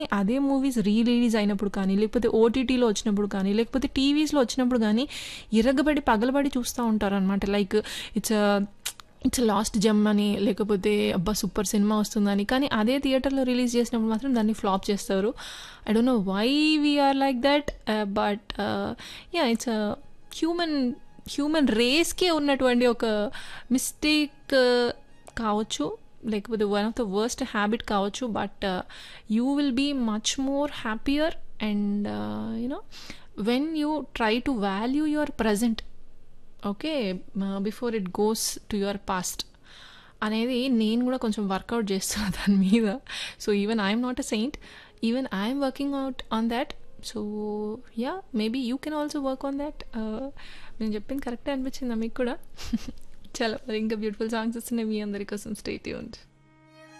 అదే movies re release అయినప్పుడు కానీ, లేకపోతే ఓటీటీలో వచ్చినప్పుడు కానీ, లేకపోతే టీవీస్‌లో వచ్చినప్పుడు గానీ, ఇరగబడి, పగలబడి చూస్తా ఉంటారనమాట. Like it's ah, it's last gem అని, లేకపోతే అబ్బా! సూపర్ సినిమా వస్తుందని. కానీ అదే థియేటర్‌లో రిలీజ్ చేసినప్పుడు మాత్రం దాన్ని ఫ్లాప్ చేస్తారు. I don't know why we are like that. Ah, but ah, yeah! It's ah, human human రేస్‌కే ఉన్నటువంటి ఒక మిస్టేక్ కావచ్చు. లేకపోతే one of the worst habit కావచ్చు. But you will be much more happier and you know when you try to value your present. Okay. Ah, before it goes to your past అనేది నేను గూడా కొంచెం workout చేస్తున్నా దాని మీద. So, even I am not a saint. Even I am working out on that. So, yeah! Maybe you can also work on that. Ah, నేను చెప్పింది కరెక్టే అనిపించిందా మీకు కూడా? చలో మరి ఇంకా బ్యూటిఫుల్ సాంగ్స్ వస్తున్నాయి మీ అందరి కోసం. Stay tuned.